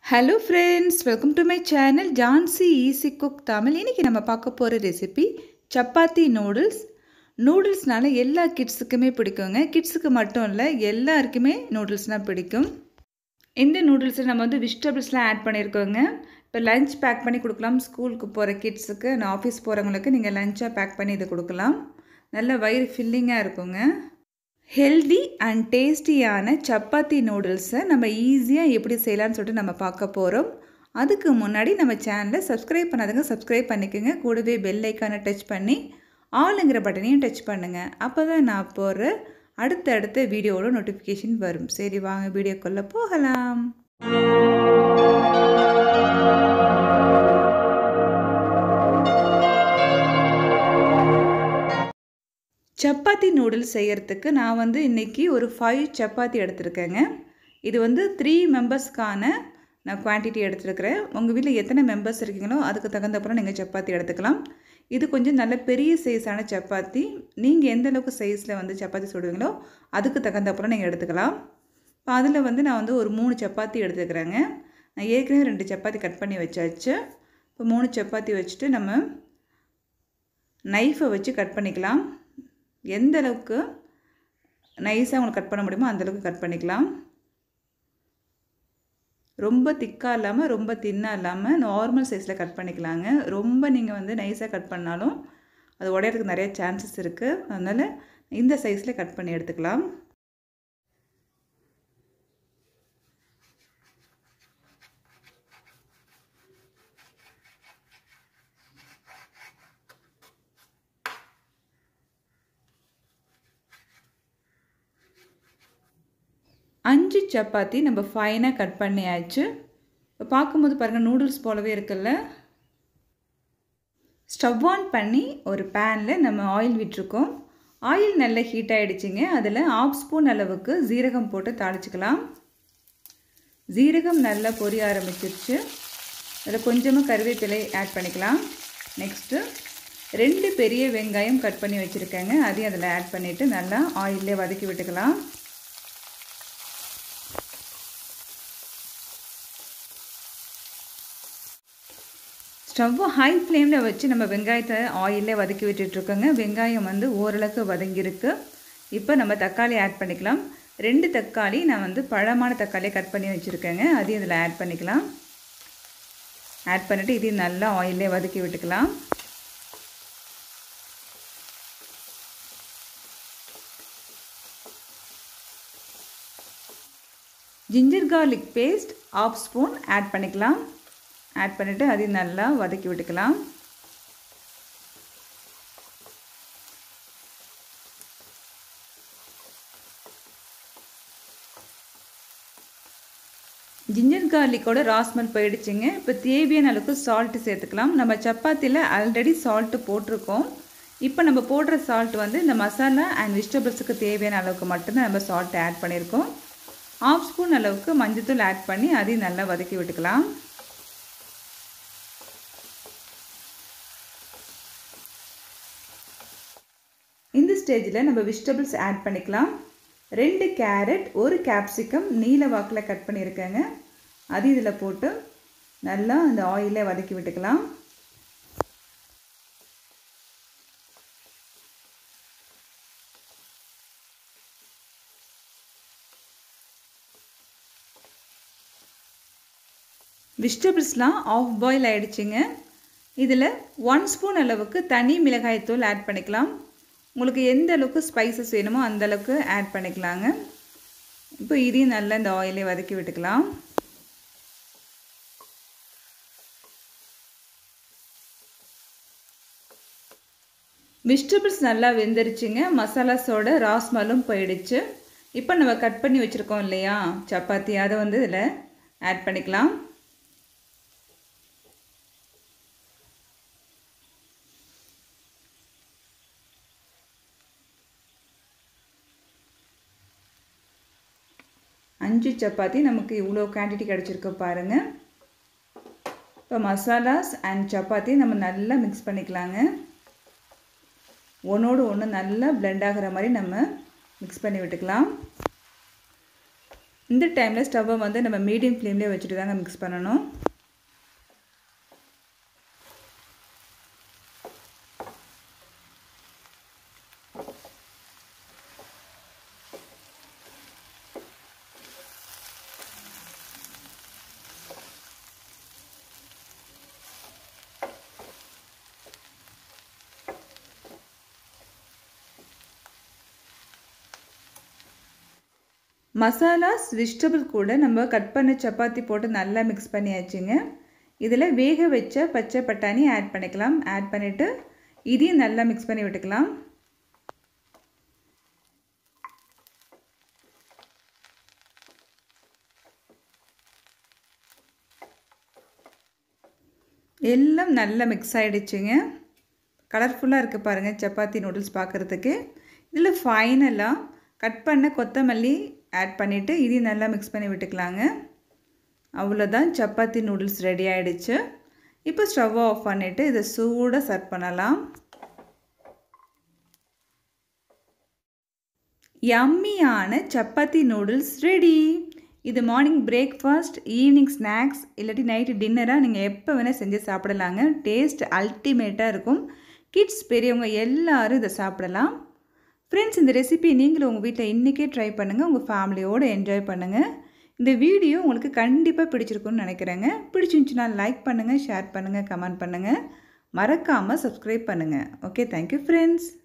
hello friends welcome to my channel Jhansi easy cook Tamil இன்றைக்கி நம்ம பார்க்க போகிற ரெசிபி சப்பாத்தி நூடுல்ஸ் நூடுல்ஸ்னால எல்லா கிட்ஸுக்குமே பிடிக்குங்க கிட்ஸுக்கு மட்டும் இல்லை எல்லாருக்குமே நூடுல்ஸ்னால் பிடிக்கும் இந்த நூடுல்ஸில் நம்ம வந்து வெஜிடபிள்ஸ்லாம் ஆட் பண்ணியிருக்கோங்க இப்போ லஞ்ச் பேக் பண்ணி கொடுக்கலாம் ஸ்கூலுக்கு போகிற கிட்ஸுக்கு நான் ஆஃபீஸ் போகிறவங்களுக்கு நீங்கள் லஞ்சாக பேக் பண்ணி இது கொடுக்கலாம் நல்ல வயிறு ஃபில்லிங்காக இருக்குங்க ஹெல்தி அண்ட் டேஸ்டியான சப்பாத்தி நூடுல்ஸை நம்ம ஈஸியாக எப்படி செய்யலாம்னு சொல்லிட்டு நம்ம பார்க்க போகிறோம் அதுக்கு முன்னாடி நம்ம சேனலை சப்ஸ்கிரைப் பண்ணாதவங்க சப்ஸ்கிரைப் பண்ணிக்கோங்க கூடவே பெல் ஐக்கானை டச் பண்ணி ஆளுங்கிற பட்டனையும் டச் பண்ணுங்கள் அப்போ தான் நான் போகிற அடுத்தடுத்த வீடியோவோட நோட்டிஃபிகேஷன் வரும் சரி வாங்க வீடியோக்குள்ளே போகலாம் சப்பாத்தி நூடுல்ஸ் செய்கிறதுக்கு நான் வந்து இன்றைக்கி ஒரு ஃபைவ் சப்பாத்தி எடுத்திருக்கேங்க இது வந்து த்ரீ மெம்பர்ஸ்க்கான நான் குவான்டிட்டி எடுத்துருக்கிறேன் உங்கள் வீட்டில் எத்தனை மெம்பர்ஸ் இருக்கீங்களோ அதுக்கு தகுந்தப்பறம் நீங்கள் சப்பாத்தி எடுத்துக்கலாம் இது கொஞ்சம் நல்ல பெரிய சைஸான சப்பாத்தி நீங்கள் எந்த அளவுக்கு சைஸில் வந்து சப்பாத்தி சுடுவீங்களோ அதுக்கு தகுந்தப்பறம் நீங்கள் எடுத்துக்கலாம் இப்போ அதில் வந்து நான் வந்து ஒரு மூணு சப்பாத்தி எடுத்துக்கிறேங்க நான் ஏற்கனவே ரெண்டு சப்பாத்தி கட் பண்ணி வச்சாச்சு இப்போ மூணு சப்பாத்தி வச்சுட்டு நம்ம நைஃபை வச்சு கட் பண்ணிக்கலாம் எந்த அளவுக்கு நைஸாக உங்களுக்கு கட் பண்ண முடியுமோ அந்தளவுக்கு கட் பண்ணிக்கலாம் ரொம்ப திக்காக இல்லாமல் ரொம்ப தின்னாக இல்லாமல் நார்மல் சைஸில் கட் பண்ணிக்கலாங்க ரொம்ப நீங்கள் வந்து நைஸாக கட் பண்ணாலும் அது உடையிறதுக்கு நிறைய சான்சஸ் இருக்குது அதனால் இந்த சைஸில் கட் பண்ணி எடுத்துக்கலாம் அஞ்சு சப்பாத்தி நம்ம ஃபைனாக கட் பண்ணியாச்சு இப்போ பார்க்கும்போது பாருங்கள் நூடுல்ஸ் போலவே இருக்குல்ல ஸ்டவ் ஆன் பண்ணி ஒரு பேனில் நம்ம ஆயில் விட்டுருக்கோம் ஆயில் நல்லா ஹீட் ஆகிடுச்சிங்க அதில் ஆஃப் ஸ்பூன் அளவுக்கு ஜீரகம் போட்டு தாளிச்சிக்கலாம் ஜீரகம் நல்லா பொரிய ஆரம்பிச்சிருச்சு அதில் கொஞ்சமாக கருவேப்பிலை ஆட் பண்ணிக்கலாம் நெக்ஸ்ட்டு ரெண்டு பெரிய வெங்காயம் கட் பண்ணி வச்சுருக்கேங்க அதையும் அதில் ஆட் பண்ணிவிட்டு நல்லா ஆயிலே வதக்கி விட்டுக்கலாம் ஸ்டவ்வை ஹை ஃப்ளேமில் வச்சு நம்ம வெங்காயத்தை ஆயிலே வதக்கி விட்டுட்ருக்கோங்க வெங்காயம் வந்து ஓரளவுக்கு வதங்கியிருக்கு இப்போ நம்ம தக்காளி ஆட் பண்ணிக்கலாம் ரெண்டு தக்காளி நான் வந்து பழமான தக்காளியை கட் பண்ணி வச்சுருக்கேங்க அதையும் இதில் ஆட் பண்ணிக்கலாம் ஆட் பண்ணிவிட்டு இதையும் நல்லா ஆயிலே வதக்கி விட்டுக்கலாம் ginger garlic paste half spoon add பண்ணிக்கலாம் ஆட் பண்ணிவிட்டு அதையும் நல்லா வதக்கி விட்டுக்கலாம் ஜிஞ்சர் கார்லிக்கோட ராஸ்மல் போயிடுச்சுங்க இப்போ தேவையான அளவுக்கு சால்ட்டு சேர்த்துக்கலாம் நம்ம சப்பாத்தியில் ஆல்ரெடி சால்ட்டு போட்டிருக்கோம் இப்போ நம்ம போடுற சால்ட் வந்து இந்த மசாலா அண்ட் வெஜிடபிள்ஸுக்கு தேவையான அளவுக்கு மட்டும்தான் நம்ம சால்ட் ஆட் பண்ணியிருக்கோம் ஆஃப் ஸ்பூன் அளவுக்கு மஞ்சத்தூள் ஆட் பண்ணி அதையும் நல்லா வதக்கி விட்டுக்கலாம் இந்த ஸ்டேஜில் நம்ம வெஜிடபிள்ஸ் ஆட் பண்ணிக்கலாம் ரெண்டு கேரட் ஒரு கேப்சிகம் நீல வாக்கில் கட் பண்ணியிருக்கேங்க அது இதில் போட்டு நல்லா அந்த ஆயிலே வதக்கி விட்டுக்கலாம் வெஜிடபிள்ஸ்லாம் ஆஃப் பாயில் ஆகிடுச்சிங்க இதில் ஒன் ஸ்பூன் அளவுக்கு தனி மிளகாய்த்தூள் ஆட் பண்ணிக்கலாம் உங்களுக்கு எந்த அளவுக்கு ஸ்பைசஸ் வேணுமோ அந்த அளவுக்கு ஆட் பண்ணிக்கலாங்க இப்போ இதையும் நல்லா இந்த ஆயிலே வதக்கி விட்டுக்கலாம் வெஜிடபிள்ஸ் நல்லா வெந்துருச்சுங்க மசாலாஸோட ராஸ்மலும் போயிடுச்சு இப்போ நம்ம கட் பண்ணி வச்சுருக்கோம் இல்லையா சப்பாத்தி அதை வந்து இதில் ஆட் பண்ணிக்கலாம் அஞ்சு சப்பாத்தி நமக்கு இவ்வளோ குவான்டிட்டி கிடச்சிருக்கு பாருங்கள் இப்போ மசாலாஸ் அண்ட் சப்பாத்தி நம்ம நல்லா மிக்ஸ் பண்ணிக்கலாங்க ஒன்றோடு ஒன்று நல்லா பிளெண்ட் ஆகிற மாதிரி நம்ம மிக்ஸ் பண்ணி விட்டுக்கலாம் இந்த டைமில் ஸ்டவ்வை வந்து நம்ம மீடியம் ஃப்ளேம்லேயே வச்சுட்டு தாங்க மிக்ஸ் பண்ணணும் மசாலாஸ் வெஜிடபிள் கூட நம்ம கட் பண்ண சப்பாத்தி போட்டு நல்லா மிக்ஸ் பண்ணியாச்சுங்க இதில் வேக வச்ச பச்சை பட்டாணி ஆட் பண்ணிக்கலாம் ஆட் பண்ணிவிட்டு இதையும் நல்லா மிக்ஸ் பண்ணி விட்டுக்கலாம் எல்லாம் நல்லா மிக்ஸ் ஆகிடுச்சுங்க கலர்ஃபுல்லாக இருக்குது பாருங்கள் சப்பாத்தி நூடுல்ஸ் பார்க்குறதுக்கு இதில் ஃபைனலாக கட் பண்ண கொத்தமல்லி ஆட் பண்ணிவிட்டு இதையும் நல்லா மிக்ஸ் பண்ணி விட்டுக்கலாங்க அவ்வளோதான் சப்பாத்தி நூடுல்ஸ் ரெடி ஆகிடுச்சு இப்போ ஸ்டவ் ஆஃப் பண்ணிவிட்டு இதை சூடாக சர்வ் பண்ணலாம் யம்மியான சப்பாத்தி நூடுல்ஸ் ரெடி இது மார்னிங் பிரேக்ஃபாஸ்ட் ஈவினிங் ஸ்நாக்ஸ் இல்லாட்டி நைட்டு டின்னராக நீங்கள் எப்போ வேணால் செஞ்சு சாப்பிடலாங்க டேஸ்ட் அல்டிமேட்டாக இருக்கும் கிட்ஸ் பெரியவங்க எல்லோரும் இதை சாப்பிடலாம் ஃப்ரெண்ட்ஸ் இந்த ரெசிபி நீங்களும் உங்கள் வீட்டில் இன்றைக்கே ட்ரை பண்ணுங்கள் உங்கள் ஃபேமிலியோடு என்ஜாய் பண்ணுங்கள் இந்த வீடியோ உங்களுக்கு கண்டிப்பாக பிடிச்சிருக்குன்னு நினைக்கிறேங்க பிடிச்சிருந்துச்சுன்னா லைக் பண்ணுங்கள் ஷேர் பண்ணுங்கள் கமெண்ட் பண்ணுங்கள் மறக்காமல் சப்ஸ்கிரைப் பண்ணுங்கள் ஓகே தேங்க்யூ ஃப்ரெண்ட்ஸ்